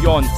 بيونس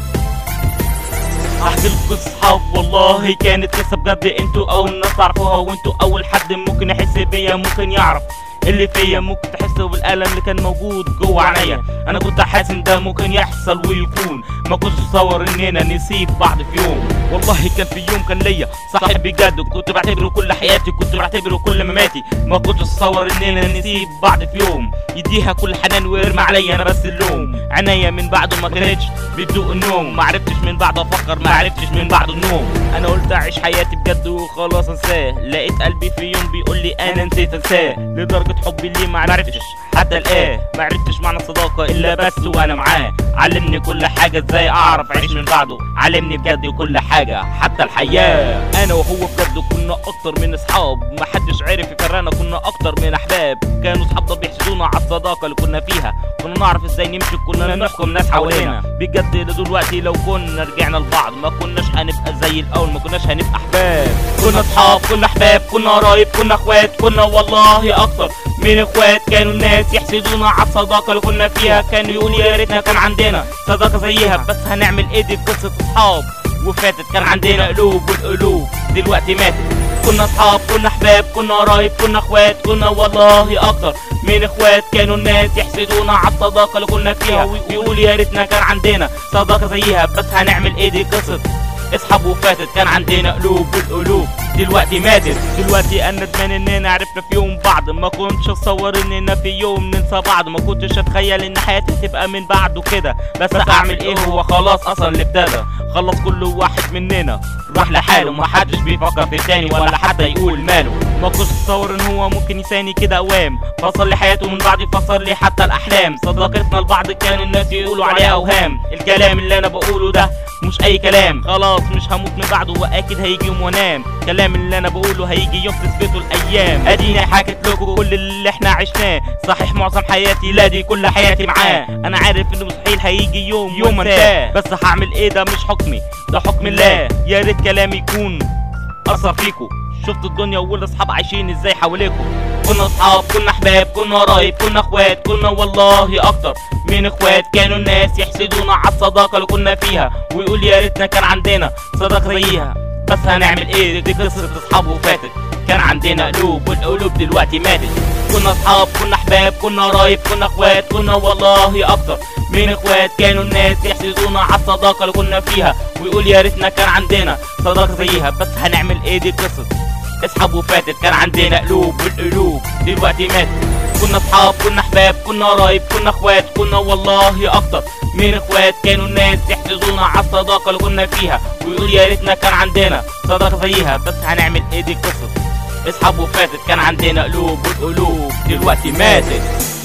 احكي لكم اصحاب والله كانت لسه بجد انتوا اول ناس تعرفوها وانتوا اول حد ممكن يحس بيا ممكن يعرف اللي فيا ممكن تحسوا بالالم اللي كان موجود جوه عينيا انا كنت حاسس ان ده ممكن يحصل ويكون ما كنتش اتصور اننا نسيب بعض في يوم والله كان في يوم كان ليا صاحب بجد كنت بعتبره كل حياتي كنت بعتبره كل مماتي ما كنتش اتصور اننا نسيب بعض في يوم يديها كل حنان ويرمي عليا انا بس اللوم عينيا من بعده ما كانتش بتدوق النوم ما عرفتش من بعده افكر ما عرفتش من بعده النوم انا قلت اعيش حياتي بجد وخلاص انساه لقيت قلبي في يوم بيقول لي انا نسيت انساه لدرجه حبي ليه ما عرفتش حتى الان ما عرفتش معنى الصداقه الا بس وانا معاه علمني كل حاجه ازاي اعرف اعيش من بعده علمني بجد كل حاجه حتى الحياه انا وهو بجد كنا اكتر من اصحاب ما حدش عرف يفرقنا كنا اكتر من احباب كانوا اصحابنا بيحسدونا على الصداقه اللي كنا فيها كنا نعرف ازاي نمشي كنا نحكم ناس حوالينا بجد دلوقتي لو كنا رجعنا لبعض ما كناش هنبقى زي الاول ما كناش هنبقى احباب كنا اصحاب كنا احباب كنا قرايب كنا اخوات كنا والله اكتر من اخوات كانوا الناس يحسدونا على الصداقه اللي كنا فيها كانوا يقولوا يا ريتنا كان عندنا صداقه زيها بس هنعمل ايه دي قصه اصحاب وفاتت كان عندنا قلوب والقلوب دلوقتي ماتت كنا اصحاب كنا احباب كنا قرايب كنا اخوات كنا والله اكتر من اخوات كانوا الناس يحسدونا على الصداقه اللي كنا فيها ويقولوا يا ريتنا كان عندنا صداقه زيها بس هنعمل ايه دي قصه اصحاب وفاتت كان عندنا قلوب والقلوب دلوقتي ماتت دلوقتي انا ندمان اننا عرفنا في يوم بعض ما كنتش اتصور اننا في يوم ننسى بعض ما كنتش اتخيل ان حياتي هتبقى من بعده كده بس اعمل ايه هو خلاص اصلا اللي ابتدى خلص كل واحد مننا راح لحاله ما حدش بيفكر في التاني ولا حتى يقول ماله ما كنتش اتصور ان هو ممكن يساني كده اوام فصل لي حياته من بعد فصل لي حتى الاحلام صداقتنا لبعض كان الناس يقولوا عليها اوهام الكلام اللي انا بقوله ده مش اي كلام خلاص مش هموت من بعده واكيد هيجي يوم وانام كلام اللي انا بقوله هيجي يوم تثبته الايام اديني حكيت لكم كل اللي احنا عشناه صحيح معظم حياتي لا دي كل حياتي معاه انا عارف انه مستحيل هيجي يوم يوم انساه بس هعمل ايه ده مش حكمي ده حكم الله يا ريت كلامي يكون اثر فيكم شفتوا الدنيا والاصحاب عايشين ازاي حواليكم كنا اصحاب كنا احباب كنا قرايب كنا اخوات كنا والله اكتر من اخوات كانوا الناس يحسدونا على الصداقه اللي كنا فيها ويقول يا ريتنا كان عندنا صداقه زيها بس هنعمل ايه دي قصه اصحاب وفاتت كان عندنا قلوب والقلوب دلوقتي ماتت كنا اصحاب كنا احباب كنا قرايب كنا اخوات كنا والله اكتر من اخوات كانوا الناس يحسدونا على الصداقه اللي كنا فيها ويقول يا ريتنا كان عندنا صداقه زيها بس هنعمل ايه دي قصه اصحاب وفاتت كان عندنا قلوب والقلوب دلوقتي ماتت كنا اصحاب كنا احباب كنا قرايب كنا اخوات كنا والله اكتر من اخوات كانوا الناس يحسدونا على الصداقه اللي كنا فيها ويقول يا ريتنا كان عندنا صداقه زيها بس هنعمل ايه دي قصه اصحاب وفاتت كان عندنا قلوب والقلوب دلوقتي ماتت